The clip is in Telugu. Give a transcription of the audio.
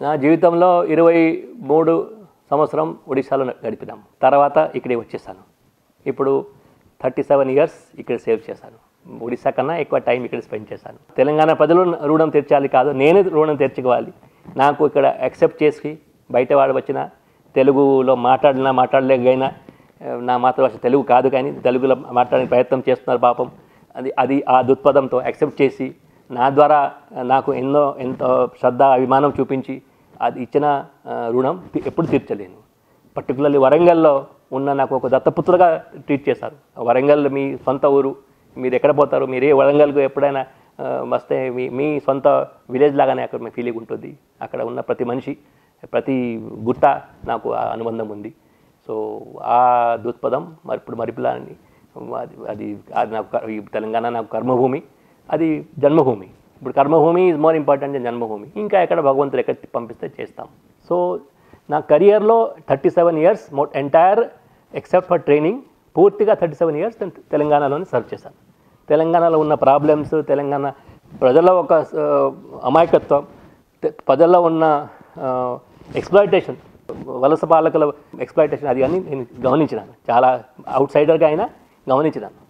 నా జీవితంలో ఇరవై మూడు సంవత్సరం ఒడిశాలో గడిపినాం తర్వాత ఇక్కడికి వచ్చేసాను ఇప్పుడు థర్టీ సెవెన్ ఇయర్స్ ఇక్కడ సేవ్ చేశాను ఒడిశా కన్నా ఎక్కువ టైం ఇక్కడ స్పెండ్ చేశాను తెలంగాణ ప్రజలు రుణం తీర్చాలి కాదు నేనే రుణం తీర్చుకోవాలి నాకు ఇక్కడ యాక్సెప్ట్ చేసి బయట వాడు వచ్చిన తెలుగులో మాట్లాడినా మాట్లాడలేకపోయినా ఆ, నా మాతృభాష తెలుగు కాదు కానీ తెలుగులో మాట్లాడే ప్రయత్నం చేస్తున్నారు పాపం అది అది ఆ దృక్పథంతో యాక్సెప్ట్ చేసి నా ద్వారా నాకు ఎన్నో ఎంతో శ్రద్ధ అభిమానం చూపించి అది ఇచ్చిన ఆ, రుణం తి- ఎప్పుడు తీర్చలేను పర్టికులర్లీ వరంగల్లో ఉన్న నాకు ఒక దత్తపుత్రుగా ట్రీట్ చేశారు వరంగల్ మీ సొంత ఊరు మీరు ఎక్కడ పోతారు మీరు ఏ వరంగల్కు ఎప్పుడైనా ఆ, వస్తే మీ మీ సొంత విలేజ్ లాగానే అక్కడ మీ ఫీలింగ్ ఉంటుంది అక్కడ ఉన్న ప్రతి మనిషి ప్రతి గుట్ట నాకు ఆ అనుబంధం ఉంది సో ఆ దృక్పథం మరి ఇప్పుడు మరిపిలాని అది అది అది నాకు క- ఈ తెలంగాణ నాకు కర్మభూమి అది జన్మభూమి ఇప్పుడు కర్మభూమి ఈజ్ మోర్ ఇంపార్టెంట్ దెన్ జన్మభూమి ఇంకా ఎక్కడ భగవంతుడు ఎక్కడ పంపిస్తే చేస్తాం సో నా కెరియర్లో thirty seven years more entire except for training పూర్తిగా థర్టీ సెవెన్ ఇయర్స్ నేను తెలంగాణలోనే సర్వ్ చేశాను తెలంగాణలో ఉన్న ప్రాబ్లమ్స్ తెలంగాణ ప్రజల ఒక ఆ, అమాయకత్వం తె- ప్రజల్లో ఉన్న ఎక్స్ప్లాయిటేషన్ వలస పాలకుల ఎక్స్ప్లాయిటేషన్ అది అని నేను గమనించినాను చాలా అవుట్ సైడర్గా అయినా గమనించినాను